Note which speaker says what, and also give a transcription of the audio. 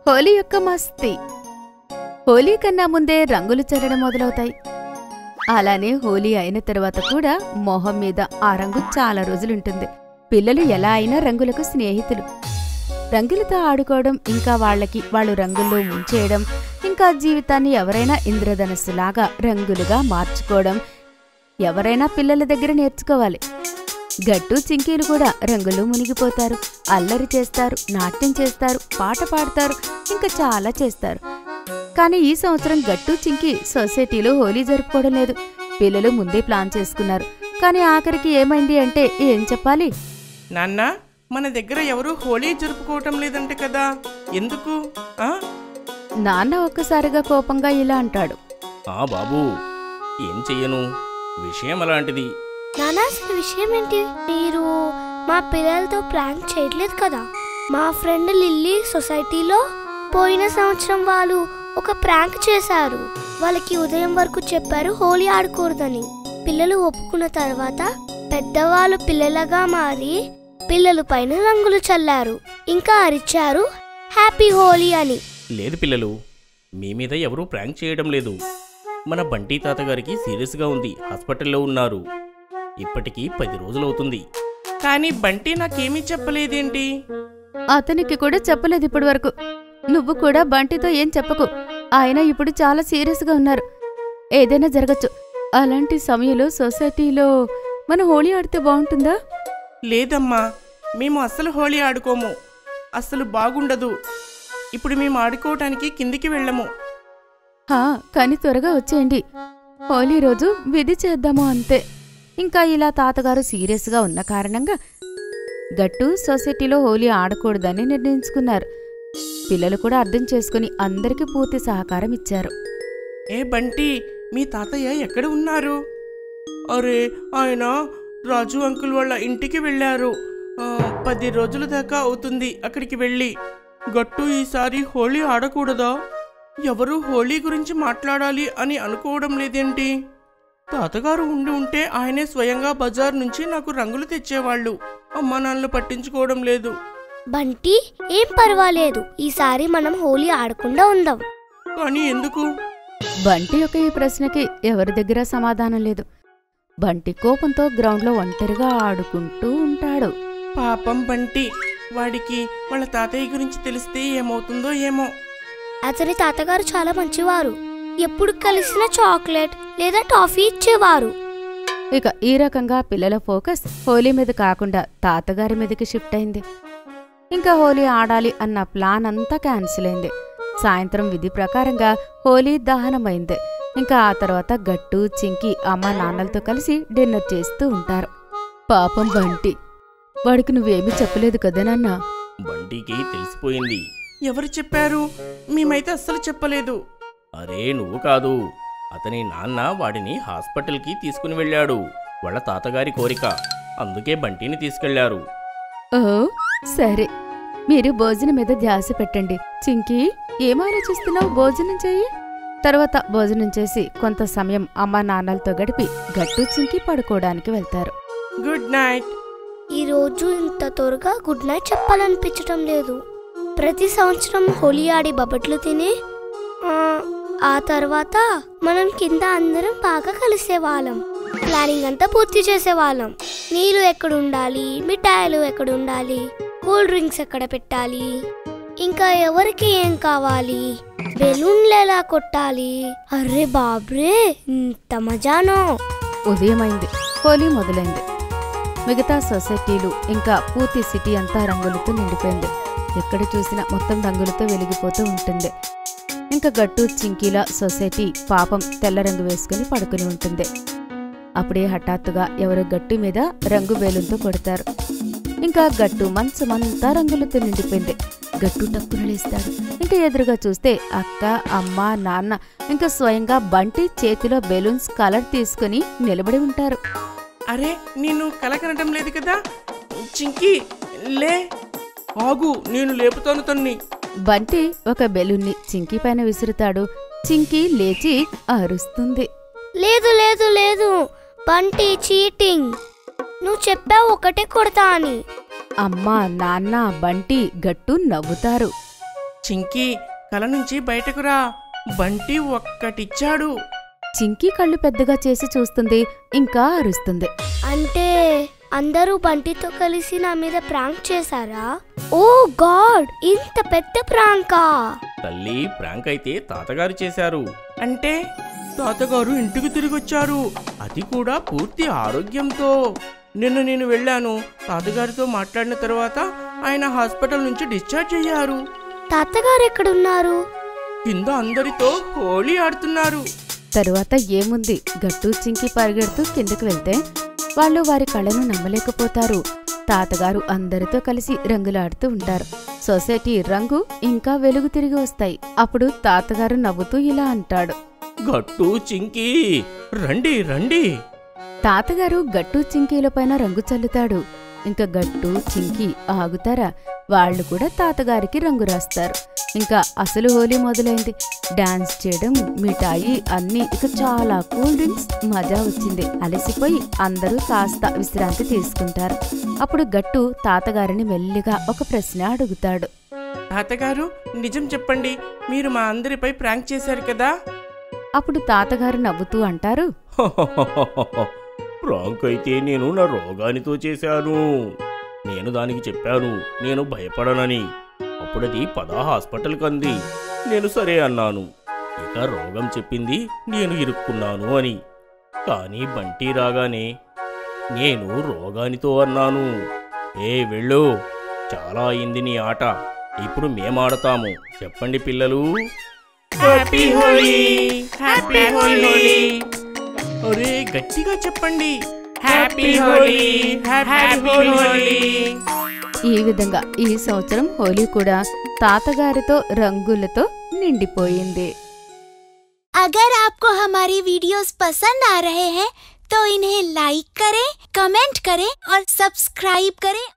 Speaker 1: హోలీ యొక్క మస్తీ హోలీ కన్నా ముందే రంగులు చల్లడం మొదలవుతాయి అలానే హోలీ అయిన తర్వాత కూడా మొహం మీద ఆ రంగు చాలా రోజులుంటుంది పిల్లలు ఎలా అయినా రంగులకు స్నేహితులు రంగులతో ఆడుకోవడం ఇంకా వాళ్ళకి వాళ్ళు రంగుల్లో ముంచేయడం ఇంకా జీవితాన్ని ఎవరైనా ఇంద్రధనస్సులాగా రంగులుగా మార్చుకోవడం ఎవరైనా పిల్లల దగ్గర నేర్చుకోవాలి గట్టు చింకీలు కూడా రంగులు మునిగిపోతారు అల్లరి చేస్తారు నాట్యం చేస్తారు పాట పాడతారు ఇంకా చాలా చేస్తారు కానీ ఈ సంవత్సరం గట్టు చింకి సొసైటీలో హోలీ జరుపుకోవడం లేదు పిల్లలు ముందే ప్లాన్ చేసుకున్నారు కానీ ఆఖరికి ఏమైంది అంటే ఏం చెప్పాలి
Speaker 2: నాన్న మన దగ్గర ఎవరు హోలీ జరుపుకోవటం లేదంటే కదా ఎందుకు ఆ
Speaker 1: నాన్న ఒక్కసారిగా కోపంగా ఇలా అంటాడు
Speaker 3: ఆ బాబు ఏం చెయ్యను విషయం అలాంటిది
Speaker 4: నానా అసలు విషయం ఏంటి మీరు మా పిల్లలతో ప్రాంక్ చేయట్లేదు కదా మా ఫ్రెండ్ లిల్లీ సొసైటీలో పోయిన సంవత్సరం వాళ్ళు ఒక ప్రాంక్ చేశారు వాళ్ళకి ఉదయం వరకు చెప్పారు హోలీ ఆడకూడదని పిల్లలు ఒప్పుకున్న తర్వాత పెద్దవాళ్ళు పిల్లలుగా మారి పిల్లల పైన రంగులు చల్లారు ఇంకా అరిచారు హ్యాపీ హోలీ అని
Speaker 3: లేదు పిల్లలు మీ మీద ఎవరూ ప్రాంక్ చేయడం లేదు మన బంటి తాతగారికి సీరియస్గా ఉంది హాస్పిటల్లో ఉన్నారు ఇప్పటికీ పది రోజులవుతుంది
Speaker 2: కానీ బంటి నాకేమీ చెప్పలేదేంటి
Speaker 1: అతనికి కూడా చెప్పలేదు ఇప్పటి వరకు నువ్వు కూడా బంటితో ఏం చెప్పకు ఆయన ఇప్పుడు చాలా సీరియస్గా ఉన్నారు ఏదైనా జరగచ్చు అలాంటి సమయంలో సొసైటీలో మన హోలీ ఆడితే బాగుంటుందా
Speaker 2: లేదమ్మా మేము అస్సలు హోలీ ఆడుకోము అస్సలు బాగుండదు ఇప్పుడు మేము ఆడుకోవటానికి కిందికి వెళ్ళము
Speaker 1: హా కానీ త్వరగా వచ్చేయండి హోలీ రోజు విధి చేద్దాము అంతే ఇంకా ఇలా తాతగారు సీరియస్గా ఉన్న కారణంగా గట్టు సొసైటీలో హోలీ ఆడకూడదని నిర్ణయించుకున్నారు పిల్లలు కూడా అర్థం చేసుకుని అందరికీ పూర్తి సహకారం ఇచ్చారు
Speaker 2: ఏ బంటి మీ తాతయ్య ఎక్కడ ఉన్నారు అరే ఆయన రాజు అంకుల్ వాళ్ళ ఇంటికి వెళ్ళారు ఆ, పది రోజుల దాకా అవుతుంది అక్కడికి వెళ్ళి గట్టు ఈసారి హోలీ ఆడకూడదా ఎవరు హోలీ గురించి మాట్లాడాలి అని అనుకోవడం లేదేంటి తాతగారు ఉండి ఉంటే ఆయనే స్వయంగా బజార్ నుంచి నాకు రంగులు తెచ్చేవాళ్ళు అమ్మా నాన్నలు పట్టించుకోవడం లేదు
Speaker 4: బంటి ఏం పర్వాలేదు ఈసారి మనం హోలీ ఆడకుండా ఉందాం
Speaker 2: కానీ ఎందుకు
Speaker 1: బంటి యొక్క ఈ ప్రశ్నకి ఎవరి దగ్గర సమాధానం లేదు బంటి కోపంతో గ్రౌండ్లో ఒంటరిగా ఆడుకుంటూ ఉంటాడు
Speaker 2: పాపం బంటి వాడికి వాళ్ళ తాతయ్య గురించి తెలిస్తే ఏమవుతుందో ఏమో
Speaker 4: అతని తాతగారు చాలా మంచివారు ఎప్పుడు కలిసిన చాక్లెట్ లేదా టాఫీ ఇచ్చేవారు
Speaker 1: ఇక ఈ రకంగా పిల్లల ఫోకస్ హోలీ మీద కాకుండా తాతగారి మీదకి షిఫ్ట్ అయింది ఇంకా హోలీ ఆడాలి అన్న ప్లాన్ అంతా క్యాన్సిల్ అయింది సాయంత్రం విధి ప్రకారంగా హోలీ దహనమైంది ఇంకా ఆ తర్వాత గట్టు చింకి అమ్మ నాన్నలతో కలిసి డిన్నర్ చేస్తూ ఉంటారు పాపం బంటి వాడికి నువ్వేమీ చెప్పలేదు కదా నాన్న
Speaker 3: బంటికి తెలిసిపోయింది
Speaker 2: ఎవరు చెప్పారు మేమైతే అస్సలు చెప్పలేదు
Speaker 3: అరే నువ్వు కాదు అతని నాన్న వాడిని హాస్పిటల్కి తీసుకుని వెళ్ళాడు వాళ్ళ తాతగారి కోరిక అందుకే బంటిని తీసుకెళ్లారు
Speaker 1: ఓ సరే మీరు భోజనం మీద ధ్యాస పెట్టండి చింకి ఏం ఆలోచిస్తున్నావు భోజనం చెయ్యి తర్వాత భోజనం చేసి కొంత సమయం అమ్మా నాన్నలతో గడిపి గట్టు చింకి పడుకోవడానికి వెళ్తారు
Speaker 2: గుడ్ నైట్
Speaker 4: ఈ రోజు ఇంత త్వరగా గుడ్ నైట్ చెప్పాలనిపించటం లేదు ప్రతి సంవత్సరం హోలీ ఆడి బొబ్బట్లు తిని ఆ, ఆ తర్వాత మనం కింద అందరం బాగా కలిసేవాళ్ళం ప్లానింగ్ అంతా పూర్తి చేసేవాళ్ళం నీళ్ళు ఎక్కడ ఉండాలి మిఠాయిలు ఎక్కడ ఉండాలి కూల్ డ్రింక్స్ ఎక్కడ పెట్టాలి ఇంకా ఎవరికి ఏం కావాలి బెలూన్లు ఎలా కొట్టాలి అర్రే బాబ్రే ఇంత మజానో
Speaker 1: ఉదయమైంది హోలీ మొదలైంది మిగతా సొసైటీలు ఇంకా పూర్తి సిటీ అంతా రంగులతో నిండిపోయింది ఎక్కడ చూసినా మొత్తం రంగులతో వెలిగిపోతూ ఉంటుంది ఇంకా గట్టు చింకీల సొసైటీ పాపం తెల్ల రంగు వేసుకుని పడుకుని ఉంటుంది అప్పుడే హఠాత్తుగా ఎవరో గట్టు మీద రంగు బేలుంతో కొడతారు ఇంకా గట్టు మంచమంతా రంగులతో నిండిపోయింది గట్టు టక్కున లేస్తాడు ఇంకా ఎదురుగా చూస్తే అక్క అమ్మ నాన్న ఇంకా స్వయంగా బంటి చేతిలో బెలూన్స్ కలర్ తీసుకుని నిలబడి ఉంటారు
Speaker 2: అరే నేను కలకనటం లేదు కదా చింకి లే ఆగు నేను లేపుతాను తన్ని
Speaker 1: బంటి ఒక బెలూన్ని చింకీ పైన విసురుతాడు చింకీ లేచి అరుస్తుంది
Speaker 4: లేదు లేదు లేదు బంటి చీటింగ్ నువ్వు చెప్పావు ఒకటే కొడతా అని
Speaker 1: అమ్మ నాన్న బంటి గట్టు నవ్వుతారు
Speaker 2: చింకీ కల నుంచి బయటకు రా బంటి ఒక్కటిచ్చాడు
Speaker 1: చింకీ కళ్ళు పెద్దగా చేసి చూస్తుంది ఇంకా అరుస్తుంది
Speaker 4: అంటే అందరూ బంటితో కలిసి నా మీద ప్రాంక్ చేశారా ఓ గాడ్ ఇంత పెద్ద ప్రాంకా
Speaker 3: తల్లి ప్రాంక్ అయితే తాతగారు చేశారు
Speaker 2: అంటే తాతగారు ఇంటికి తిరిగి వచ్చారు అది కూడా పూర్తి ఆరోగ్యంతో నిన్న నేను వెళ్ళాను తాతగారితో మాట్లాడిన తర్వాత ఆయన హాస్పిటల్ నుంచి డిశ్చార్జ్ అయ్యారు
Speaker 4: తాతగారు ఎక్కడున్నారు
Speaker 2: కింద అందరితో హోలీ ఆడుతున్నారు
Speaker 1: తరువాత ఏముంది గట్టు చింకి పరిగెడుతూ కిందకు వెళ్తే వాళ్ళు వారి కళ్ళను నమ్మలేకపోతారు తాతగారు అందరితో కలిసి రంగులాడుతూ ఉంటారు సొసైటీ రంగు ఇంకా వెలుగు తిరిగి వస్తాయి అప్పుడు తాతగారు నవ్వుతూ ఇలా అంటాడు
Speaker 3: గట్టు చింకి రండి రండి
Speaker 1: తాతగారు గట్టు చింకీల పైన రంగు చల్లుతాడు ఇంకా గట్టు చింకి ఆగుతారా వాళ్ళు కూడా తాతగారికి రంగు రాస్తారు ఇంకా అసలు హోలీ మొదలైంది డాన్స్ చేయడం మిఠాయి అన్నీ ఇక చాలా కూల్ డ్రింక్స్ మజా వచ్చింది అలసిపోయి అందరూ కాస్త విశ్రాంతి తీసుకుంటారు అప్పుడు గట్టు తాతగారిని మెల్లిగా ఒక ప్రశ్న అడుగుతాడు
Speaker 2: తాతగారు నిజం చెప్పండి మీరు మా అందరిపై ప్రాంక్ చేశారు కదా
Speaker 1: అప్పుడు తాతగారు నవ్వుతూ అంటారు
Speaker 3: ప్రాంక్ అయితే నేను నా రోగానితో చేశాను నేను దానికి చెప్పాను నేను భయపడనని అప్పుడది పదా హాస్పిటల్కి అంది నేను సరే అన్నాను ఇక రోగం చెప్పింది నేను ఇరుక్కున్నాను అని కానీ బంటి రాగానే నేను రోగానితో అన్నాను ఏ వెళ్ళు చాలా అయింది నీ ఆట ఇప్పుడు మేమాడతాము చెప్పండి పిల్లలు
Speaker 2: హ్యాపీ హోలీ హ్యాపీ హోలీ అరే గట్టిగా చెప్పండి హ్యాపీ హోలీ హ్యాపీ హోలీ
Speaker 1: ఈ విధంగా ఈ సంవత్సరం హోలీ కూడా తాతగారితో రంగులతో నిండిపోయింది
Speaker 5: अगर आपको हमारी वीडियोस पसंद आ रहे हैं तो इन्हें लाइक करें, कमेंट करें और सब्सक्राइब करें